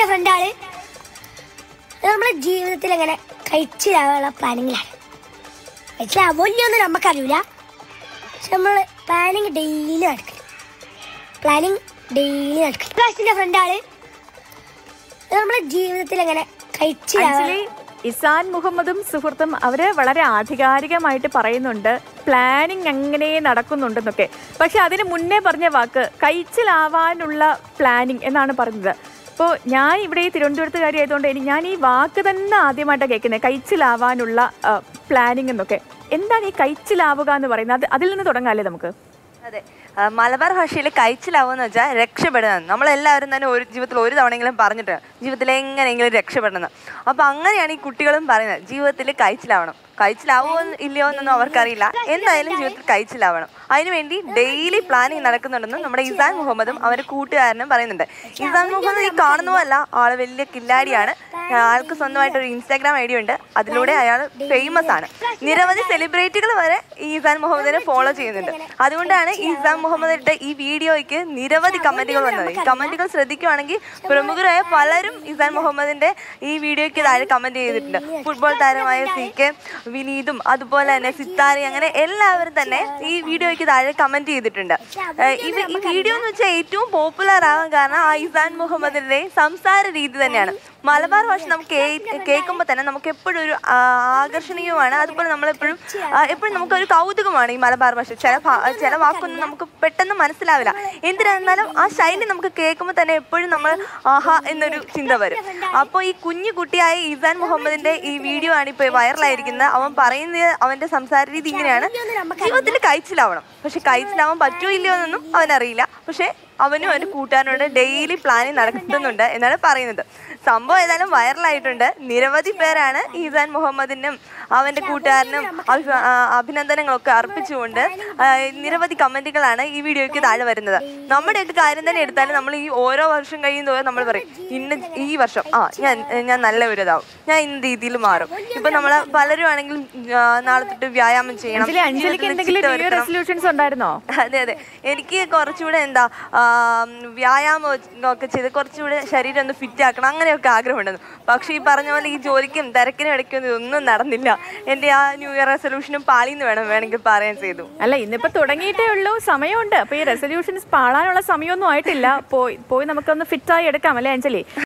എൻ്റെ ഫ്രണ്ടാണ് നമ്മുടെ ജീവിതത്തിൽ എങ്ങനെ കഴിച്ചിലാവാനുള്ള പ്ലാനിങ്ങിലാണ് കഴിച്ചിലാവോന്നൊന്നും നമുക്കറിയില്ല പക്ഷെ നമ്മൾ പ്ലാനിങ് ഡെയിലി നടക്കണം പ്ലാനിങ് ഡെയിലി നടക്കണം കാശിൻ്റെ ഫ്രണ്ടാണ് നമ്മുടെ ജീവിതത്തിൽ എങ്ങനെ കഴിച്ചിലാവാൻ ആക്ച്വലി ഇസാൻ മുഹമ്മദും സുഹൃത്തും അവര് വളരെ ആധികാരികമായിട്ട് പറയുന്നുണ്ട് പ്ലാനിങ് അങ്ങനെ നടക്കുന്നുണ്ടെന്നൊക്കെ പക്ഷെ അതിന് മുന്നേ പറഞ്ഞ വാക്ക് കഴിച്ചിലാവാനുള്ള പ്ലാനിങ് എന്നാണ് പറഞ്ഞത് ഇപ്പോൾ ഞാൻ ഇവിടെ ഈ തിരുവനന്തപുരത്തുകാരി ആയതുകൊണ്ട് എനിക്ക് ഞാൻ ഈ വാക്ക് തന്നെ ആദ്യമായിട്ടാണ് കേൾക്കുന്നത് കഴിച്ചിലാവാനുള്ള പ്ലാനിങ് എന്നൊക്കെ എന്താണ് ഈ കഴിച്ചിലാവുക എന്ന് പറയുന്നത് അത് അതിൽ നിന്ന് തുടങ്ങാല്ലേ നമുക്ക് അതെ ആ, മലബാർ ഭാഷയിൽ കഴിച്ചിലാവുമെന്ന് വെച്ചാൽ രക്ഷപ്പെടുന്നത് നമ്മളെല്ലാവരും തന്നെ ഒരു ജീവിതത്തിൽ ഒരു തവണയെങ്കിലും പറഞ്ഞിട്ട് ജീവിതത്തിൽ എങ്ങനെയെങ്കിലും രക്ഷപ്പെടണം അപ്പോൾ അങ്ങനെയാണ് ഈ കുട്ടികളും പറയുന്നത് ജീവിതത്തിൽ കഴിച്ചിലാവണം കഴിച്ചിലാവുമോ ഇല്ലയോ എന്നൊന്നും അവർക്കറിയില്ല എന്തായാലും ജീവിതത്തിൽ കഴിച്ചിലാവണം അതിനുവേണ്ടി ഡെയിലി പ്ലാനിങ് നടക്കുന്നുണ്ടെന്ന് നമ്മുടെ ഇസാൻ മുഹമ്മദും അവരുടെ കൂട്ടുകാരനും പറയുന്നുണ്ട് ഇസാൻ മുഹമ്മദ് ഈ കാണുന്നതല്ല ആള് വലിയ കില്ലാടിയാണ് ആൾക്ക് സ്വന്തമായിട്ട് ഒരു ഇൻസ്റ്റാഗ്രാം ഐ ഡി ഉണ്ട് അതിലൂടെ അയാൾ ഫേമസ് ആണ് നിരവധി സെലിബ്രിറ്റികൾ വരെ ഈ ഇസാൻ മുഹമ്മദിനെ ഫോളോ ചെയ്യുന്നുണ്ട് അതുകൊണ്ടാണ് ഈ ഇസാൻ മുഹമ്മദിന്റെ ഈ വീഡിയോയ്ക്ക് നിരവധി കമന്റുകൾ വന്നത് ഈ കമന്റുകൾ ശ്രദ്ധിക്കുവാണെങ്കിൽ പ്രമുഖരായ പലരും ഇസാൻ മുഹമ്മദിന്റെ ഈ വീഡിയോയ്ക്ക് താഴെ കമന്റ് ചെയ്തിട്ടുണ്ട് ഫുട്ബോൾ താരമായ സി കെ വിനീതും അതുപോലെ തന്നെ സിത്താരി അങ്ങനെ എല്ലാവരും തന്നെ ഈ വീഡിയോയ്ക്ക് താഴെ കമന്റ് ചെയ്തിട്ടുണ്ട് ഏഹ് ഇത് ഈ വീഡിയോ എന്ന് വെച്ചാൽ ഏറ്റവും പോപ്പുലർ ആവാൻ കാരണം ആ ഇസാൻ മുഹമ്മദിന്റെ സംസാര രീതി തന്നെയാണ് മലബാർ ഭാഷ നമുക്ക് കേൾക്കുമ്പോൾ തന്നെ നമുക്ക് എപ്പോഴും ഒരു ആ, ആകർഷണീയമാണ് അതുപോലെ നമ്മളെപ്പോഴും ആ, എപ്പോഴും നമുക്കൊരു കൗതുകമാണ് ഈ മലബാർ ഭാഷ ചില ഭാ- ചില വാക്കൊന്നും നമുക്ക് പെട്ടെന്ന് മനസ്സിലാവില്ല എന്തിനായിരുന്നാലും ആ ശൈലി നമുക്ക് കേൾക്കുമ്പോൾ തന്നെ എപ്പോഴും നമ്മൾ ആഹാ എന്നൊരു ചിന്ത വരും അപ്പോൾ ഈ കുഞ്ഞു കുട്ടിയായ ഇസാൻ മുഹമ്മദിന്റെ ഈ വീഡിയോ ആണ് ഇപ്പോൾ വൈറലായിരിക്കുന്നത് അവൻ പറയുന്നത് അവന്റെ സംസാര രീതി ഇങ്ങനെയാണ് ജീവിതത്തിൽ കഴിച്ചിലാവണം പക്ഷെ കഴിച്ചിലാവാൻ പറ്റുമോ ഇല്ലയോ എന്നൊന്നും അവനറിയില്ല പക്ഷെ അവനും അവന്റെ കൂട്ടുകാരനോട് ഡെയിലി പ്ലാനിങ് നടത്തുന്നുണ്ട് എന്നാണ് പറയുന്നത് സംഭവം ഏതായാലും വൈറലായിട്ടുണ്ട് നിരവധി പേരാണ് ഈസാൻ മുഹമ്മദിനും അവന്റെ കൂട്ടുകാരനും അഭി- ആ, അഭിനന്ദനങ്ങളൊക്കെ അർപ്പിച്ചുകൊണ്ട് ആ, നിരവധി കമന്റുകളാണ് ഈ വീഡിയോയ്ക്ക് താഴെ വരുന്നത് നമ്മുടെയൊക്കെ കാര്യം തന്നെ എടുത്താലും നമ്മൾ ഈ ഓരോ വർഷം കഴിയുന്നതോറും നമ്മൾ പറയും ഇന്ന ഈ വർഷം ആ ഞാൻ ഞാൻ നല്ല ഒരു ഇതാവും ഞാൻ ഇന്ന രീതിയിൽ മാറും ഇപ്പൊ നമ്മള് പലരും ആണെങ്കിലും ആ, നാളെ തൊട്ട് വ്യായാമം ചെയ്യണം അഞ്ജലി അഞ്ജലിക്ക് ജീവിതത്തിൽ എന്തെങ്കിലും ചിട്ട ന്യൂ ഇയർ വരുത്തണം. റെസൊല്യൂഷൻസ് ഉണ്ടായിരുന്നോ അതെ അതെ എനിക്ക് കുറച്ചുകൂടെ എന്താ ആ, വ്യായാമം ഒക്കെ ചെയ്ത് കുറച്ചുകൂടെ ശരീരം ഒന്ന് ഫിറ്റ് ആക്കണം അങ്ങനെയൊക്കെ ആഗ്രഹമുണ്ടെന്ന് പക്ഷേ ഈ പറഞ്ഞ പോലെ ഈ ജോലിക്കും തിരക്കിനും ഇടയ്ക്കൊന്നും ഇതൊന്നും നടന്നില്ല എൻ്റെ ആ ന്യൂ ഇയർ റെസൊല്യൂഷനും പാളിന്ന് വേണം വേണമെങ്കിൽ പറയാൻ ചെയ്തു അല്ല ഇന്നിപ്പോ തുടങ്ങിയിട്ടേ ഉള്ളൂ സമയമുണ്ട് അപ്പൊ ഈ റെസൊല്യൂഷൻസ് പാളാനുള്ള സമയമൊന്നും ആയിട്ടില്ല പോയി പോയി നമുക്കൊന്ന് ഫിറ്റായി എടുക്കാം അല്ലേ അഞ്ജലി